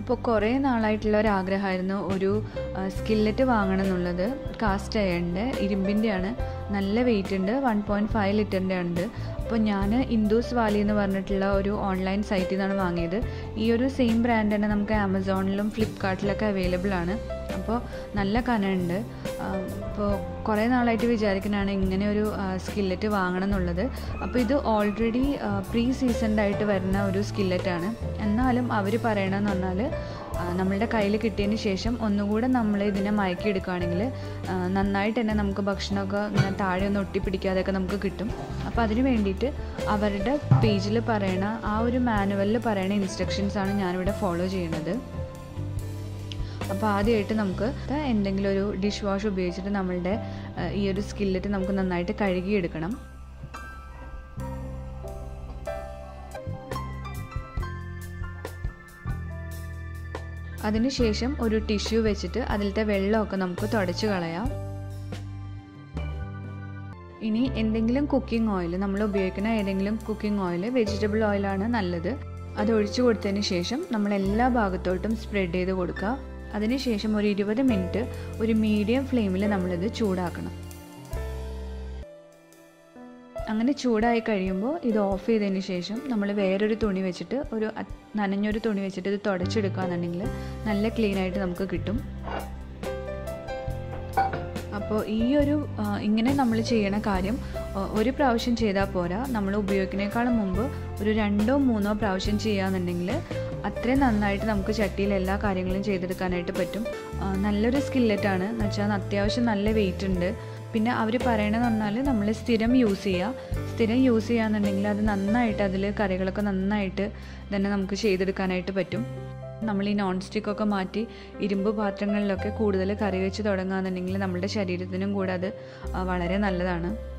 അപ്പോൾ കുറേ നാളായിട്ടുള്ള ഒരു ആഗ്രഹമായിരുന്നു ഒരു സ്കില്ലറ്റ് വാങ്ങണം എന്നുള്ളത് കാസ്റ്റ് അയണിൻ്റെ ഇരുമ്പിൻ്റെയാണ് നല്ല വെയിറ്റ് ഉണ്ട് വൺ പോയിൻറ്റ് ഫൈവ് ലിറ്ററിൻ്റെ ഉണ്ട് അപ്പോൾ ഞാൻ ഇൻഡൂസ് വാലി എന്ന് പറഞ്ഞിട്ടുള്ള ഒരു ഓൺലൈൻ സൈറ്റിൽ നിന്നാണ് വാങ്ങിയത് ഈ ഒരു സെയിം ബ്രാൻഡ് തന്നെ നമുക്ക് ആമസോണിലും ഫ്ലിപ്കാർട്ടിലൊക്കെ അവൈലബിൾ ആണ് അപ്പോൾ നല്ല കനമുണ്ട് അപ്പോൾ കുറേ നാളായിട്ട് വിചാരിക്കുന്നതാണ് ഇങ്ങനെ ഒരു സ്കില്ലറ്റ് വാങ്ങണം എന്നുള്ളത് അപ്പോൾ ഇത് ഓൾറെഡി പ്രീ സീസൺഡ് ആയിട്ട് വരുന്ന ഒരു സ്കില്ലറ്റാണ് എന്നാലും അവർ പറയണമെന്ന് പറഞ്ഞാൽ നമ്മളുടെ കയ്യിൽ കിട്ടിയതിന് ശേഷം ഒന്നുകൂടെ നമ്മൾ ഇതിനെ മയക്കിയെടുക്കുകയാണെങ്കിൽ നന്നായിട്ട് തന്നെ നമുക്ക് ഭക്ഷണമൊക്കെ ഇങ്ങനെ താഴെ ഒന്ന് ഒട്ടിപ്പിടിക്കാതെയൊക്കെ നമുക്ക് കിട്ടും അപ്പോൾ അതിന് വേണ്ടിയിട്ട് അവരുടെ പേജിൽ പറയണ ആ ഒരു മാനുവലിൽ പറയണ ഇൻസ്ട്രക്ഷൻസാണ് ഞാനിവിടെ ഫോളോ ചെയ്യുന്നത് അപ്പോൾ ആദ്യമായിട്ട് നമുക്ക് എന്തെങ്കിലും ഒരു ഡിഷ് വാഷ് ഉപയോഗിച്ചിട്ട് നമ്മളുടെ ഈ ഒരു സ്കില്ലറ്റ് നമുക്ക് നന്നായിട്ട് കഴുകിയെടുക്കണം അതിനുശേഷം ഒരു ടിഷ്യൂ വെച്ചിട്ട് അതിലത്തെ വെള്ളമൊക്കെ നമുക്ക് തുടച്ച് കളയാം ഇനി എന്തെങ്കിലും കുക്കിംഗ് ഓയിൽ നമ്മൾ ഉപയോഗിക്കുന്ന ഏതെങ്കിലും കുക്കിംഗ് ഓയിൽ വെജിറ്റബിൾ ഓയിലാണ് നല്ലത് അത് ഒഴിച്ചു കൊടുത്തതിന് ശേഷം നമ്മൾ എല്ലാ ഭാഗത്തോട്ടും സ്പ്രെഡ് ചെയ്ത് കൊടുക്കുക അതിനുശേഷം ഒരു ഇരുപത് മിനിറ്റ് ഒരു മീഡിയം ഫ്ലെയിമിൽ നമ്മളിത് ചൂടാക്കണം അങ്ങനെ ചൂടായി കഴിയുമ്പോൾ ഇത് ഓഫ് ചെയ്തതിന് ശേഷം നമ്മൾ വേറൊരു തുണി വെച്ചിട്ട് ഒരു നനഞ്ഞൊരു തുണി വെച്ചിട്ട് ഇത് തുടച്ചെടുക്കുകയെന്നുണ്ടെങ്കിൽ നല്ല ക്ലീൻ ആയിട്ട് നമുക്ക് കിട്ടും അപ്പോൾ ഈ ഒരു ഇങ്ങനെ നമ്മൾ ചെയ്യണ കാര്യം ഒരു പ്രാവശ്യം ചെയ്താൽ പോരാ നമ്മൾ ഉപയോഗിക്കുന്നതിനേക്കാളും മുമ്പ് ഒരു രണ്ടോ മൂന്നോ പ്രാവശ്യം ചെയ്യുകയെന്നുണ്ടെങ്കിൽ അത്രയും നന്നായിട്ട് നമുക്ക് ചട്ടിയിൽ എല്ലാ കാര്യങ്ങളും ചെയ്തെടുക്കാനായിട്ട് പറ്റും നല്ലൊരു സ്കില്ലറ്റാണ് എന്ന് വെച്ചാൽ അത്യാവശ്യം നല്ല വെയിറ്റ് ഉണ്ട് പിന്നെ അവർ പറയണമെന്ന് പറഞ്ഞാൽ നമ്മൾ സ്ഥിരം യൂസ് ചെയ്യുക സ്ഥിരം യൂസ് ചെയ്യുകയെന്നുണ്ടെങ്കിൽ അത് നന്നായിട്ട് അതിൽ കറികളൊക്കെ നന്നായിട്ട് തന്നെ നമുക്ക് ചെയ്തെടുക്കാനായിട്ട് പറ്റും നമ്മൾ ഈ നോൺ സ്റ്റിക്കൊക്കെ മാറ്റി ഇരുമ്പ് പാത്രങ്ങളിലൊക്കെ കൂടുതൽ കറി വെച്ച് തുടങ്ങുകയെന്നുണ്ടെങ്കിൽ നമ്മുടെ ശരീരത്തിനും കൂടെ അത് വളരെ നല്ലതാണ്